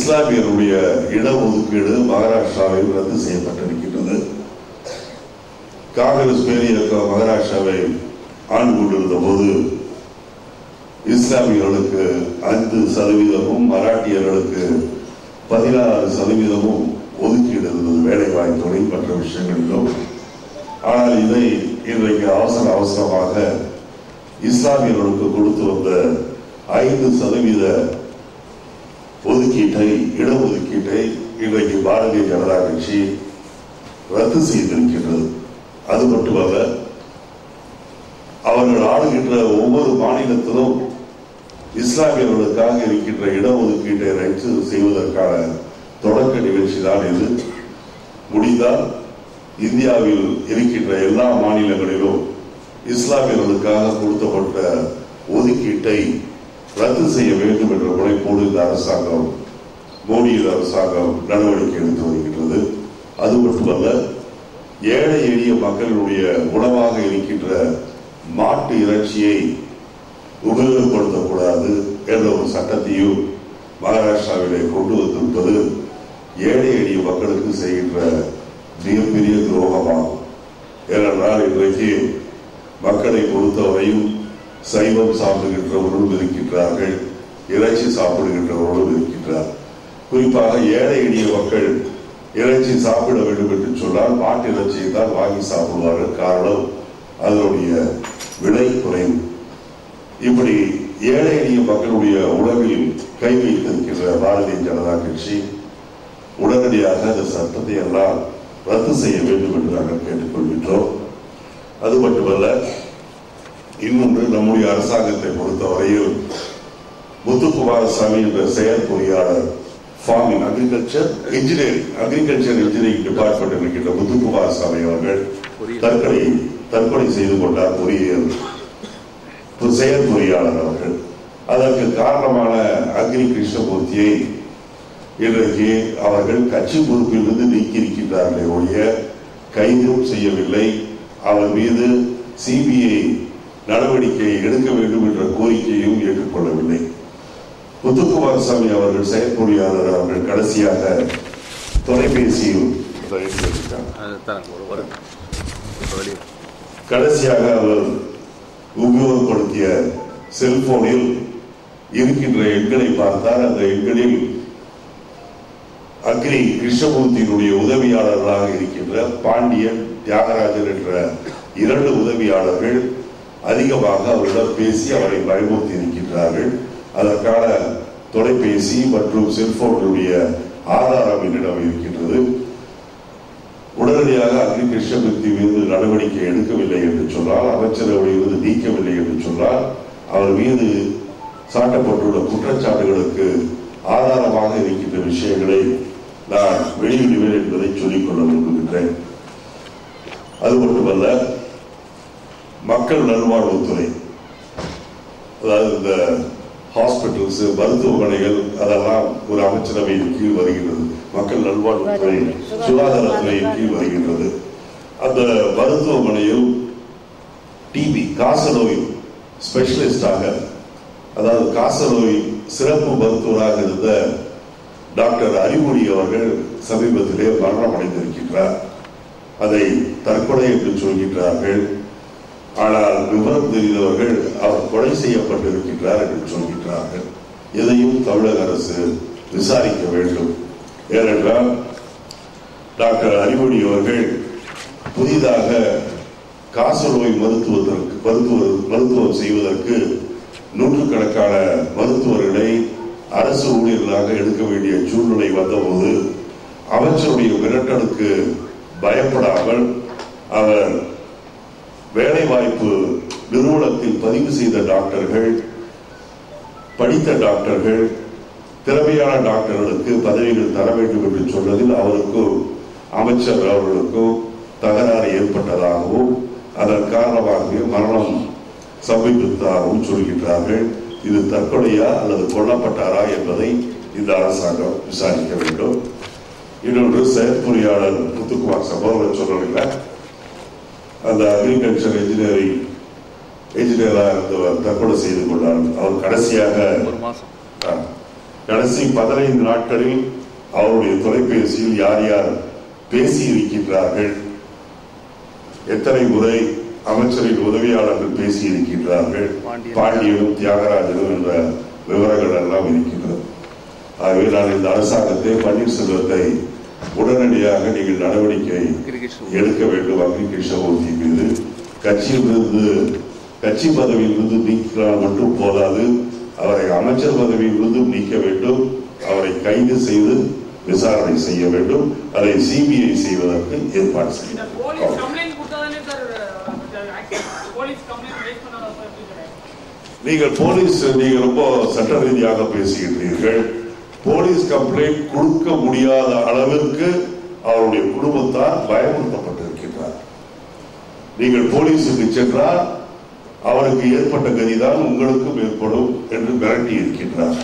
இஸ்லாமியருடைய இடஒதுக்கீடு மகாராஷ்டிராவில் ரத்து செய்யப்பட்டிருக்கின்றது காங்கிரஸ் பேரியக்கம் மகாராஷ்டிராவை ஆண்டு கொண்டிருந்த போது இஸ்லாமியர்களுக்கு ஐந்து சதவீதமும் மராட்டியர்களுக்கு பதினாறு சதவீதமும் ஒதுக்கீடு இருந்தது வேலை வாய்ப்புகளில் மற்ற விஷயங்களிலும் ஆனால் இதை இன்றைக்கு அவசர அவசரமாக இஸ்லாமியர்களுக்கு கொடுத்து வந்த ஐந்து சதவீத ஒதுக்கீட்டை இடஒதுக்கீட்டை இன்றைக்கு பாரதிய ஜனதா கட்சி ரத்து செய்திருக்கின்றது அது மட்டுமல்ல அவர்கள் ஆளுகின்ற ஒவ்வொரு மாநிலத்திலும் இஸ்லாமியர்களுக்காக இருக்கின்ற இடஒதுக்கீட்டை ரத்து செய்வதற்கான தொடக்க நிகழ்ச்சி தான் இது முடிந்தால் இந்தியாவில் இருக்கின்ற எல்லா மாநிலங்களிலும் இஸ்லாமியர்களுக்காக கொடுக்கப்பட்ட ஒதுக்கீட்டை ரத்து செய்ய வேண்டும் என்ற முனைப்போடு இந்த அரசாங்கம் மோடியின் அரசாங்கம் நடவடிக்கை எடுத்து வருகின்றது அது மட்டுமல்ல ஏழை எளிய மக்களுடைய உணவாக இருக்கின்ற மாட்டு இறைச்சியை உபயோகப்படுத்தக்கூடாது என்ற ஒரு சட்டத்தையும் மகாராஷ்டிராவிலே கொண்டு வந்திருப்பது ஏழை எளிய மக்களுக்கு செய்கின்ற மிகப்பெரிய துரோகமாகும் ஏனென்றால் இன்றைக்கு மக்களை பொறுத்தவரையும் சைவம் சாப்பிடுகின்றவர்களும் இருக்கின்றார்கள் இறைச்சி சாப்பிடுகின்றவர்களும் இருக்கின்றார் குறிப்பாக ஏழை எளிய மக்கள் இறைச்சி சாப்பிட வேண்டும் என்று சொன்னால் மாட்டு இறைச்சியை தான் வாங்கி சாப்பிடுவார்கள் காரணம் அதனுடைய விலை குறைவு இப்படி ஏழை எளிய மக்களுடைய உணவில் கை வைத்திருக்கின்ற பாரதிய ஜனதா கட்சி உடனடியாக அந்த சட்டத்தை எல்லாம் ரத்து செய்ய வேண்டும் என்று நாங்கள் கேட்டுக்கொள்கின்றோம் அது மட்டுமல்ல இன்னொன்று நம்முடைய அரசாங்கத்தை பொறுத்தவரையில் முத்துக்குமாரசாமி என்ற செயல் பொறியாளர் farming agriculture engineering agriculture engineering department இருக்கின்ற முத்துக்குமாரசாமி அவர்கள் தற்கொலை தற்கொலை செய்து கொண்டார் பொறியியல் ஒரு செயல் பொறியாளர் அவர்கள் அதற்கு காரணமான அக்னி கிருஷ்ணமூர்த்தியை இன்றைக்கு அவர்கள் கட்சி பொறுப்பிலிருந்து நீக்கியிருக்கின்றார்களே ஒழிய கைதும் செய்யவில்லை அவர் மீது சிபிஐ நடவடிக்கை எடுக்க வேண்டும் என்ற கோரிக்கையும் ஏற்றுக்கொள்ளவில்லை முத்துக்குமாரசாமி அவர்கள் செயற்பொறியாளர் அவர்கள் கடைசியாக தொலைபேசியில் இதை எடுத்து வச்சிருக்காங்க. அது தரேன் ஒரு ஒரு இப்போ வெளியே கடைசியாக அவர் உபயோகப்படுத்திய செல்போனில் இருக்கின்ற எண்களை பார்த்தால் அந்த எண்களில் அக்னி கிருஷ்ணமூர்த்தியினுடைய உதவியாளர்களாக இருக்கின்ற பாண்டியன் தியாகராஜன் என்ற இரண்டு உதவியாளர்கள் அதிகமாக அவரிடம் பேசி அவரை பயமுறுத்தி இருக்கின்றார்கள் அதற்கான தொலைபேசி மற்றும் செல்போனுடைய ஆதாரம் என்னிடம் இருக்கின்றது உடனடியாக அக்னி கிருஷ்ணமூர்த்தி மீது நடவடிக்கை எடுக்கவில்லை என்று சொன்னால் அமைச்சரவையிலிருந்து நீக்கவில்லை என்று சொன்னால் அவர் மீது சாட்டப்பட்டுள்ள குற்றச்சாட்டுகளுக்கு ஆதாரமாக இருக்கின்ற விஷயங்களை நான் வெளியிடுவேன் என்பதை சொல்லிக்கொள்ள விரும்புகின்றேன் அது மட்டுமல்ல மக்கள் நல்வாழ்வுத்துறை அதாவது இந்த ஹாஸ்பிட்டல்ஸ் மருத்துவமனைகள் அதெல்லாம் ஒரு அமைச்சரவையின் கீழ் வருகின்றது மக்கள் நல்வாழ்வுத்துறை சுகாதாரத்துறையின் கீழ் வருகின்றது அந்த மருத்துவமனையில் டிபி காசநோய் ஸ்பெஷலிஸ்டாக அதாவது காசநோய் சிறப்பு மருத்துவராக இருந்த டாக்டர் அறிவொளி அவர்கள் சமீபத்திலே மரணம் அடைந்திருக்கின்றார் அதை தற்கொலை என்று சொல்கின்றார்கள் ஆனால் விவரம் தெரிந்தவர்கள் அவர் கொலை செய்யப்பட்டிருக்கின்றார் என்று சொல்கின்றார்கள் இதையும் தமிழக அரசு விசாரிக்க வேண்டும் ஏனென்றால் டாக்டர் அறிவொளி அவர்கள் புதிதாக காசநோய் மருத்துவத்திற்கு மருத்துவ மருத்துவம் செய்வதற்கு நூற்றுக்கணக்கான மருத்துவர்களை அரசு ஊழியர்களாக எடுக்க வேண்டிய சூழ்நிலை வந்தபோது அமைச்சருடைய மிரட்டலுக்கு பயப்படாமல் அவர் வேலைவாய்ப்பு நிறுவனத்தில் பதிவு செய்த டாக்டர்கள் படித்த டாக்டர்கள் திறமையான டாக்டர்களுக்கு பதவிகள் தர வேண்டும் என்று சொன்னதில் அவருக்கும் அமைச்சர் அவர்களுக்கும் தகராறு ஏற்பட்டதாகவும் அதன் காரணமாகவே மரணம் சமீபத்தாகவும் சொல்கின்றார்கள் இது தற்கொலையா அல்லது கொல்லப்பட்டாரா என்பதை இந்த அரசாங்கம் விசாரிக்க வேண்டும் இன்னொன்று செயற்பொறியாளர் முத்துக்குமார் சம்பவம் சொன்னீங்களா அந்த அக்ரிகல்ச்சர் இன்ஜினியரிங் இன்ஜினியராக இருந்தவர் தற்கொலை செய்து கொண்டார் அவர் கடைசியாக ஒரு மாதம் ஆ, கடைசி பதினைந்து நாட்களில் அவருடைய தொலைபேசியில் யார் யார் பேசி இருக்கின்றார்கள் எத்தனை முறை அமைச்சரின் உதவியாளர்கள் பேசி இருக்கின்றார்கள் பாண்டியன். பாண்டியனும் தியாகராஜனும் என்ற விவரங்கள் எல்லாம் இருக்கின்றது ஆகவே நான் இந்த அரசாங்கத்தை பன்னீர்செல்வத்தை உடனடியாக நீங்கள் நடவடிக்கை கிரிக்கெட் எடுக்க வேண்டும் அக்னி கிருஷ்ணமூர்த்தி மீது கட்சியிலிருந்து கட்சி பதவியிலிருந்து நீக்கினால் மட்டும் போதாது அவரை அமைச்சர் பதவியிலிருந்து நீக்க வேண்டும் அவரை கைது செய்து விசாரணை செய்ய வேண்டும் அதை சிபிஐ செய்வதற்கு ஏற்பாடு இந்த செய்ய போலீஸ் கம்ப்ளைண்ட் கொடுத்தாதானே sir action police complaint raise பண்ணாத சார் எப்படி கிடையாது நீங்கள் போலீஸ் நீங்கள் ரொம்ப சட்ட ரீதியாக பேசுகின்றீர்கள் போலீஸ் கம்ப்ளைண்ட் கொடுக்க முடியாத அளவிற்கு அவருடைய குடும்பத்தார் பயமுறுத்தப்பட்டிருக்கின்றார் நீங்கள் போலீஸுக்கு சென்றால் அவருக்கு ஏற்பட்ட கதிதான் உங்களுக்கும் ஏற்படும் என்று மிரட்டி இருக்கின்றார்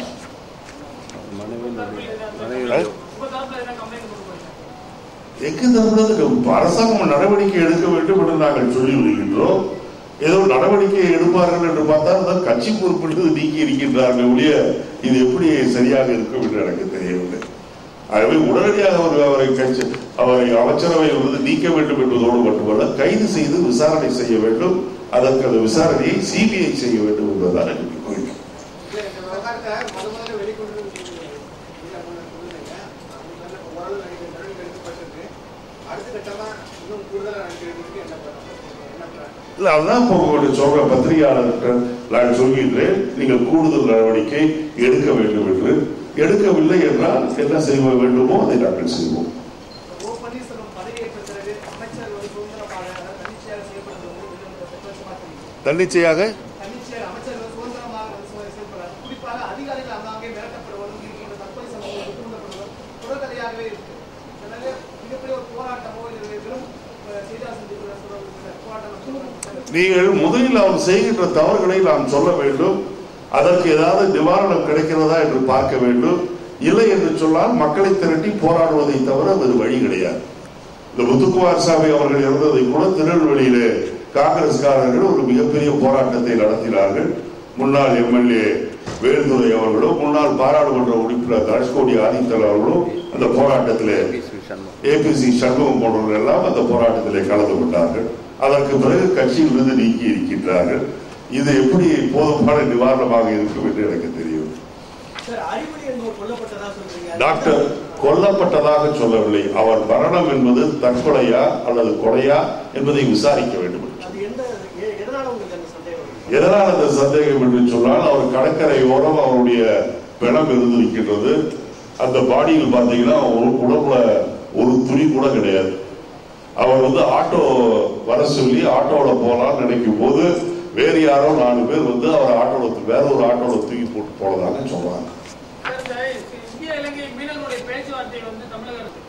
மனைவி உங்க தரப்புல என்ன கம்ப்ளைண்ட் கொடுக்க போறீங்க எங்கு தருவது அரசாங்கம் நடவடிக்கை எடுக்க வேண்டும் என்று நாங்கள் சொல்லி வருகின்றோம் ஏதோ நடவடிக்கை எடுப்பார்கள் என்று பார்த்தால் தான் கட்சி பொறுப்பிலிருந்து நீக்கி இருக்கின்றார்கள் ஒழிய இது எப்படி சரியாக இருக்கும் என்று எனக்கு தெரியவில்லை ஆகவே உடனடியாக அவர் அவரை கட்சி அவரை அமைச்சரவையிலிருந்து நீக்க வேண்டும் என்பதோடு மட்டுமல்ல கைது செய்து விசாரணை செய்ய வேண்டும் அதற்கு அந்த விசாரணையை சிபிஐ செய்ய வேண்டும் என்பதுதான் எனக்கு கோரிக்கை இல்ல, இந்த விவகாரத்தை முத முதல்ல வெளிக்கொண்டு வந்து நீங்க முன்ன சொல்லுங்க. அவங்க மேல இப்ப ஓரளவு நடவடிக்கை நடவடிக்கை எடுக்கப்பட்டிருக்கு. அடுத்த கட்டமா இன்னும் கூடுதலா நடவடிக்கை எடுக்கிறதுக்கு என்ன பண்ணணும்? என்ன plan? இல்ல அதான் இப்போ உங்களுடைய சொல்ற பத்திரிகையாளருக்கு நான் சொல்கின்றேன் நீங்கள் கூடுதல் நடவடிக்கை எடுக்க வேண்டும் என்று எடுக்கவில்லை என்றால் என்ன செய்ய வேண்டுமோ அதை நாங்கள் செய்வோம் ஓ பன்னீர்செல்வம் பதவியேற்ற பிறகு அமைச்சர் ஒரு சுதந்திரமாக அதாவது தன்னிச்சையாக செயல்படுறது வந்து மிகவும் சந்தோஷமா தெரியுது. தன்னிச்சையாக தன்னிச்சையாக அமைச்சர்கள் சுதந்திரமாக வந்து செயல்~ செயல்படுறாங்க. குறிப்பாக அதிகாரிகள் அங்கங்கே மிரட்டப்படுவதும் இருக்கின்ற தற்கொலை சம்பவங்கள் தூண்டப்படுவதும் புறக்கதையாகவே இருக்கு அதனால மிகப்பெரிய ஒரு போராட்டமோ இல்லை வெறும் அஹ், செய்தியாளர் சந்திப்புல சொல்ற ஒரு போராட்டம் சொல்றாங்க நீங்கள் முதலில் அவர் செய்கின்ற தவறுகளை நாம் சொல்ல வேண்டும் அதற்கு ஏதாவது நிவாரணம் கிடைக்கிறதா என்று பார்க்க வேண்டும் இல்லை என்று சொன்னால் மக்களை திரட்டி போராடுவதை தவிர வேறு வழி கிடையாது இந்த முத்துக்குமார் சாமி அவர்கள் இறந்ததை கூட திருநெல்வேலியிலே காங்கிரஸ்காரர்கள் ஒரு மிகப்பெரிய போராட்டத்தை நடத்தினார்கள் முன்னாள் எம்எல்ஏ வேல்துரை அவர்களும் முன்னாள் பாராளுமன்ற உறுப்பினர் தனுஷ்கோடி ஆதித்தல் அவர்களும் அந்த போராட்டத்திலே சண்முகம் ஏபிசி சண்முகம் போன்றவர்கள் எல்லாம் அந்த போராட்டத்திலே கலந்து கொண்டார்கள் அதற்கு பிறகு கட்சியிலிருந்து நீக்கி இருக்கின்றார்கள் இது எப்படி போதுமான நிவாரணமாக இருக்கும் என்று எனக்கு தெரியும் சார் அறிவுரை என்பவர் கொல்லப்பட்டதா சொல்றீங்க டாக்டர் கொல்லப்பட்டதாக சொல்லவில்லை அவர் மரணம் என்பது தற்கொலையா அல்லது கொலையா என்பதை விசாரிக்க வேண்டும் என்று அது எந்த எ- எதனால உங்களுக்கு அந்த சந்தேகம் வருது? எதனால் அந்த சந்தேகம் என்று சொன்னால் அவர் கடற்கரையோரம் அவருடைய பிணம் இருந்திருக்கின்றது அந்த பாடியில் பார்த்தீங்கன்னா ஒரு உடம்புல ஒரு துணி கூட கிடையாது அவர் வந்து ஆட்டோ வர சொல்லி ஆட்டோல போலாம்னு நினைக்கும் போது வேறு யாரோ நாலு பேர் வந்து அவர் ஆட்டோல தூ- வேற ஒரு ஆட்டோல தூக்கி போட்டு போனதாக சொல்றாங்க சார், இந்த இந்திய இலங்கை மீனவர்களுடைய பேச்சுவார்த்தை வந்து தமிழக அரசுக்கு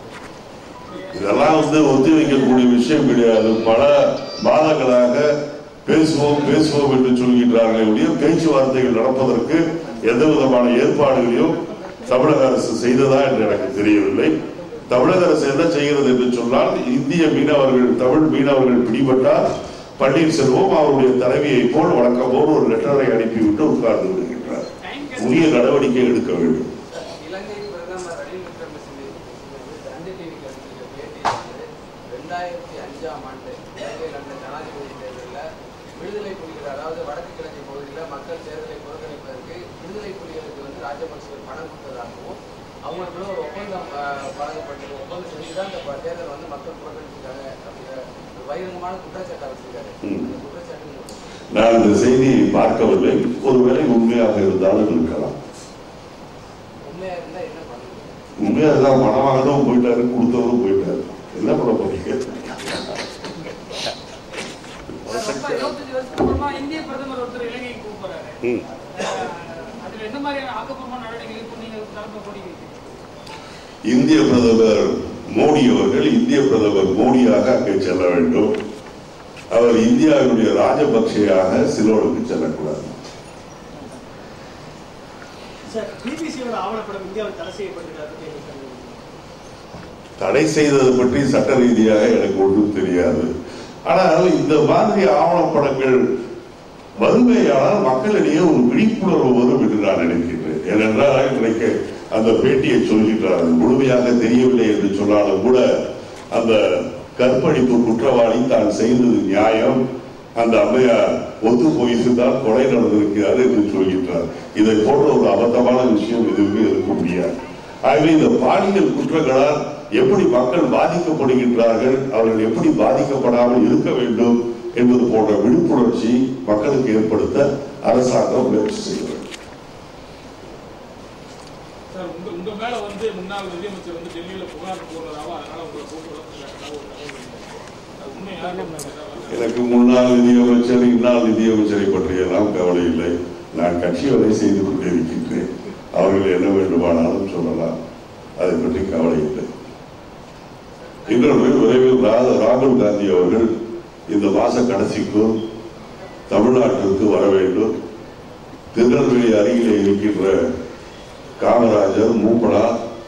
இதெல்லாம் வந்து ஒத்தி வைக்கக்கூடிய விஷயம் கிடையாது பல மாதங்களாக பேசுவோம் பேசுவோம் என்று சொல்கின்றார்களே ஒழிய பேச்சுவார்த்தைகள் நடப்பதற்கு எந்த விதமான ஏற்பாடுகளையும் தமிழக அரசு செய்ததா என்று எனக்கு தெரியவில்லை தமிழக அரசு என்ன செய்கிறது என்று சொன்னால் இந்திய மீனவர்கள் தமிழ் மீனவர்கள் பிடிபட்டால் பன்னீர்செல்வம் அவருடைய தலைவியை போல் வழக்கம் போல் ஒரு லெட்டரை அனுப்பிவிட்டு உட்கார்ந்து விடுகின்றார் உரிய நடவடிக்கை எடுக்க வேண்டும் இலங்கை பிரதமர் ரணில் விக்ரமசிங்கே ரெண்டு டிவிக்கு அளித்த பேட்டி வந்து ரெண்டாயிரத்தி அஞ்சாம் ஆண்டு இலங்கையில் நடந்த ஜனாதிபதி தேர்தலில் விடுதலை புலிகள் அதாவது வடக்கு கிழக்கு பகுதியில் மக்கள் தேர்தலை புறக்கணிப்பதற்கு விடுதலை புலிகளுக்கு வந்து ராஜபக்சேவர் பணம் கொடுத்ததாகவும் அவங்களுக்குள்ள ஒரு ஒப்பந்தம் அஹ், வழங்கப்பட்டது ஒப்பந்தம் செஞ்சு தான் இந்த ப- தேர்தல் வந்து மக்கள் புறக்கணிச்சிருக்காங்க அப்படிங்கிற ஒரு பகிரங்கமான குற்றச்சாட்டை வச்சிருக்காரு ம். அந்த குற்றச்சாட்டு நான் இந்த செய்தியை பார்க்கவில்லை ஒருவேளை உண்மையாக இருந்தாலும் இருக்கலாம் உண்மையா இருந்தா என்ன பண்ணுங்க உண்மையா இருந்தால் பணம் வாங்கினதும் போயிட்டாரு கொடுத்தவரும் போயிட்டாரு என்ன பண்ண போறீங்க ரொம்ப இருபத்தஞ்சு வருஷத்துக்கு அப்புறமா இந்திய பிரதமர் ஒருத்தர் இலங்கைக்கு கூப்பிடுறாரு ம் அஹ், அதுல என்ன மாதிரியான ஆக்கப்பூர்வமான நடவடிக்கைகள் இப்போ நீங்க தரப்பு கொடி வைக்கிறீங்க இந்திய பிரதமர் மோடி அவர்கள் இந்திய பிரதமர் மோடியாக அங்கே செல்ல வேண்டும் அவர் இந்தியாவினுடைய ராஜபக்சேயாக சிலோனுக்கு செல்லக்கூடாது சார் பிபிசியோட ஆவணப்படம் இந்தியாவில் தடை செய்யப்பட்டிருக்கிறது பற்றி என்ன சொல்லுங்க தடை செய்தது பற்றி சட்ட ரீதியாக எனக்கு ஒன்றும் தெரியாது ஆனால் இந்த மாதிரி ஆவணப்படங்கள் வறுமையானால் மக்களிடையே ஒரு விழிப்புணர்வு வரும் என்று நான் நினைக்கின்றேன் ஏனென்றால் இன்றைக்கு அந்த பேட்டியை சொல்கின்றார் அது முழுமையாக தெரியவில்லை என்று சொன்னாலும் கூட அந்த கற்பழிப்பு குற்றவாளி தான் செய்தது நியாயம் அந்த அம்மையார் ஒத்து போயிருந்தால் கொலை நடந்திருக்கிறார் என்று சொல்கின்றார் இதை போன்ற ஒரு அபத்தமான விஷயம் எதுவுமே இருக்க முடியாது ஆகவே இந்த பாலியல் குற்றங்களால் எப்படி மக்கள் பாதிக்கப்படுகின்றார்கள் அவர்கள் எப்படி பாதிக்கப்படாமல் இருக்க வேண்டும் என்பது போன்ற விழிப்புணர்ச்சி மக்களுக்கு ஏற்படுத்த அரசாங்கம் முயற்சி செய்ய வேண்டும் சார் உங்க உங்க மேல வந்து முன்னாள் நிதியமைச்சர் வந்து டெல்லியில புகார் போடுறதாவோ அதனால உங்களை போட்டு வளர்த்துருக்காங்க ஒரு தகவல் இருக்கு. அது உண்மையா எனக்கு முன்னாள் நிதியமைச்சர் இந்நாள் நிதியமைச்சரை பற்றியெல்லாம் கவலை இல்லை நான் கட்சி வேலை செய்து கொண்டே இருக்கின்றேன் அவர்கள் என்ன வேண்டுமானாலும் சொல்லலாம் அதை பற்றி கவலை இல்லை இன்னொரு விரைவில் ரா- ராகுல் காந்தி அவர்கள் இந்த மாச கடைசிக்குள் தமிழ்நாட்டிற்கு வர வேண்டும் திருநெல்வேலி அருகிலே இருக்கின்ற காமராஜர் மூப்பனா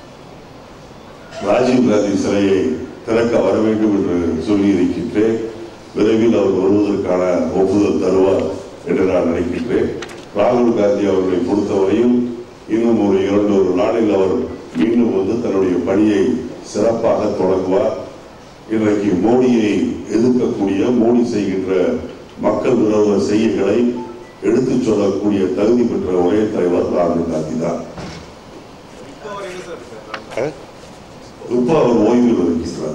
ராஜீவ் காந்தி சிலையை திறக்க வர வேண்டும் என்று சொல்லி இருக்கின்றேன் விரைவில் அவர் வருவதற்கான ஒப்புதல் தருவார் என்று நான் நினைக்கின்றேன் ராகுல் காந்தி அவர்களை பொறுத்தவரையும் இன்னும் ஒரு இரண்டு ஒரு நாளில் அவர் மீண்டும் வந்து தன்னுடைய பணியை சிறப்பாக தொடங்குவார் இன்றைக்கு மோடியை எதிர்க்கக்கூடிய மோடி செய்கின்ற மக்கள் விரோத செய்கைகளை எடுத்துச் சொல்லக்கூடிய தகுதி பெற்ற ஒரே தலைவர் ராகுல் காந்தி தான் இப்போ அவர் ஓய்வில் இருக்கிறார்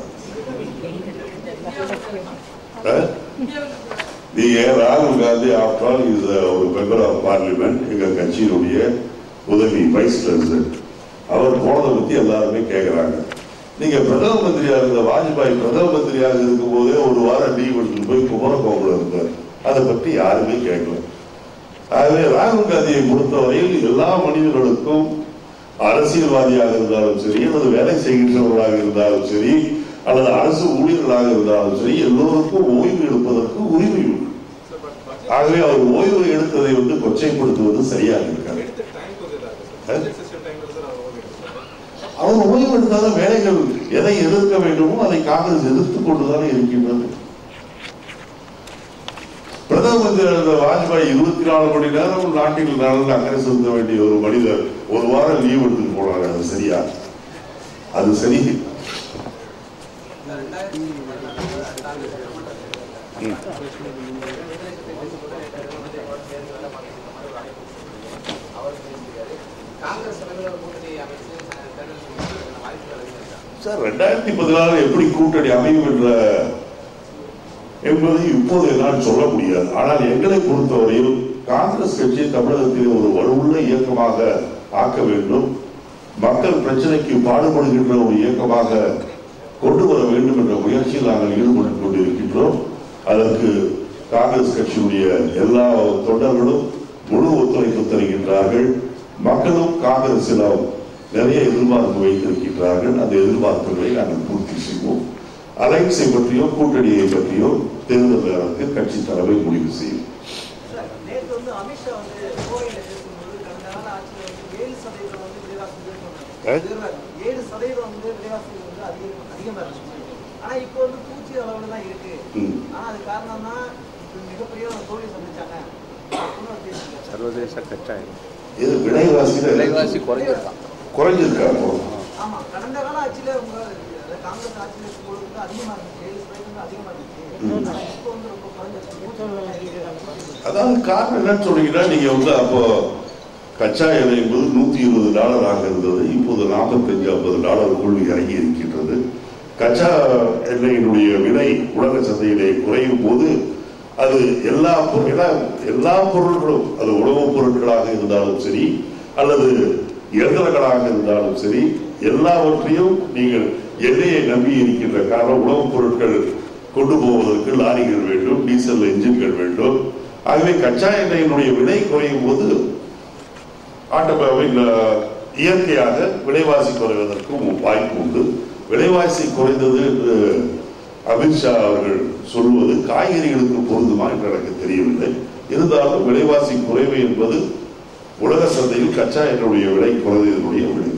அஹ்? நீங்க ராகுல் காந்தி ஆஃப்டர் ஆல் இஸ் ஒரு மெம்பர் ஆஃப் பார்லிமெண்ட் எங்க கட்சியினுடைய உதவி வைஸ் பிரசிடென்ட் அவர் போனதை பத்தி எல்லாருமே கேட்கிறாங்க நீங்க பிரதம மந்திரியா இருந்த வாஜ்பாய் பிரதம மந்திரியாக இருக்கும் போதே ஒரு வாரம் லீவ் எடுத்துட்டு போய் குமரகோகுல இருந்தார் அதை பற்றி யாருமே கேட்கல ஆகவே ராகுல் காந்தியை பொறுத்தவரையில் எல்லா மனிதர்களுக்கும் அரசியல்வாதியாக இருந்தாலும் சரி அல்லது வேலை செய்கின்றவர்களாக இருந்தாலும் சரி அல்லது அரசு ஊழியர்களாக இருந்தாலும் சரி எல்லோருக்கும் ஓய்வு எடுப்பதற்கு உரிமை உண்டு ஆகவே அவர் ஓய்வு எடுத்ததை வந்து கொச்சைப்படுத்துவது சரியாக இருக்காது அவர் ஓய்வு எடுத்தாலும் வேலைகள் எதை எதிர்க்க வேண்டுமோ அதை காங்கிரஸ் எதிர்த்துக் கொண்டுதானே இருக்கின்றது பிரதம மந்திரி இருந்த வாஜ்பாய் இருபத்தி நாலு மணி நேரம் நாட்டில் நலன் அக்கறை செலுத்த வேண்டிய ஒரு மனிதர் ஒரு வாரம் லீவ் எடுத்துட்டு போனாங்க அது சரியா அது சரி இந்த ரெண்டாயிரத்தி அவர் பேசியிருக்காரு காங்கிரஸ் தலைவர் கூட்டணி அமைச்சு தேர்தல் சந்திப்பதற்கான வாய்ப்புகள் அதிகம் இருக்கா சார் ரெண்டாயிரத்தி பதினாறு எப்படி கூட்டணி அமையும் என்ற என்பதை இப்போது என்னால் சொல்ல முடியாது ஆனால் எங்களை பொறுத்தவரையில் காங்கிரஸ் கட்சி தமிழகத்தில் ஒரு வலுவுள்ள இயக்கமாக ஆக்க வேண்டும் மக்கள் பிரச்சனைக்கு பாடுபடுகின்ற ஒரு இயக்கமாக கொண்டு வர வேண்டும் என்ற முயற்சியில் நாங்கள் ஈடுபட்டுக் கொண்டிருக்கின்றோம் அதற்கு காங்கிரஸ் கட்சியுடைய எல்லா தொண்டர்களும் முழு ஒத்துழைப்பு தருகின்றார்கள் மக்களும் காங்கிரசிடம் நிறைய எதிர்பார்ப்பு வைத்திருக்கின்றார்கள் அந்த எதிர்பார்ப்புகளை நாங்கள் பூர்த்தி செய்வோம் அலைன்ஸை பற்றியோ கூட்டணியை பற்றியோ தேர்தல் நேரத்தில் கட்சி தலைமை முடிவு செய்யும் சார், நேத்து வந்து அமித்ஷா வந்து கோவையில பேசும்போது கடந்த கால ஆட்சியில வந்து ஏழு சதவீதம் வந்து விலைவாசி உயர்த்தணும். ஏழு சதவீதம் வந்து விலைவாசி வந்து அதிகம் அதிகமா இருந்துச்சு ஆனா இப்போ வந்து பூச்சி அளவுல தான் இருக்கு ம். ஆனா அது காரணம் தான் மிகப்பெரிய ஒரு தோல்வி சந்திச்சாங்க அப்படின்னு அவர் பேசியிருக்காரு. சர்வதேச கச்சாயம் இது விலைவாசி விலைவாசி குறைஞ்சிருக்கான் குறைஞ்சிருக்கா ஆமா கடந்த கால ஆட்சியில உங்க அதாவது காங்கிரஸ் ஆட்சியில இருக்கும்போது வந்து அதிகமா இருந்துச்சு ஏழு சதவீதம் வந்து அதிகமா இருந்துச்சு ஆனா இப்போ வந்து ரொம்ப குறைஞ்சிருக்கு அதாவது காரணம் என்னன்னு சொன்னீங்கன்னா நீங்க வந்து அப்போ கச்சா எண்ணெய் என்பது நூத்தி இருபது டாலராக இருந்தது இப்போது நாற்பத்தஞ்சு ஐம்பது டாலருக்குள் இறங்கி இருக்கின்றது கச்சா எண்ணெயினுடைய விலை உலக சந்தையிலே குறையும் போது அது எல்லா பொருள் ஏன்னா எல்லா பொருட்களும் அது உணவுப் பொருட்களாக இருந்தாலும் சரி அல்லது இயந்திரங்களாக இருந்தாலும் சரி எல்லாவற்றையும் நீங்கள் எண்ணெயை நம்பி இருக்கின்ற காரணம் உணவுப் பொருட்கள் கொண்டு போவதற்கு லாரிகள் வேண்டும் டீசல் என்ஜின்கள் வேண்டும் ஆகவே கச்சா எண்ணெயினுடைய விலை குறையும் போது ஆட்டோமொபைல் இயற்கையாக விலைவாசி குறைவதற்கும் வாய்ப்பு உண்டு விலைவாசி குறைந்தது என்று அமித்ஷா அவர்கள் சொல்வது காய்கறிகளுக்கு பொருந்துமா என்று எனக்கு தெரியவில்லை இருந்தாலும் விலைவாசி குறைவு என்பது உலக சந்தையில் கச்சா எண்ணெயுடைய விலை குறைந்ததனுடைய விலை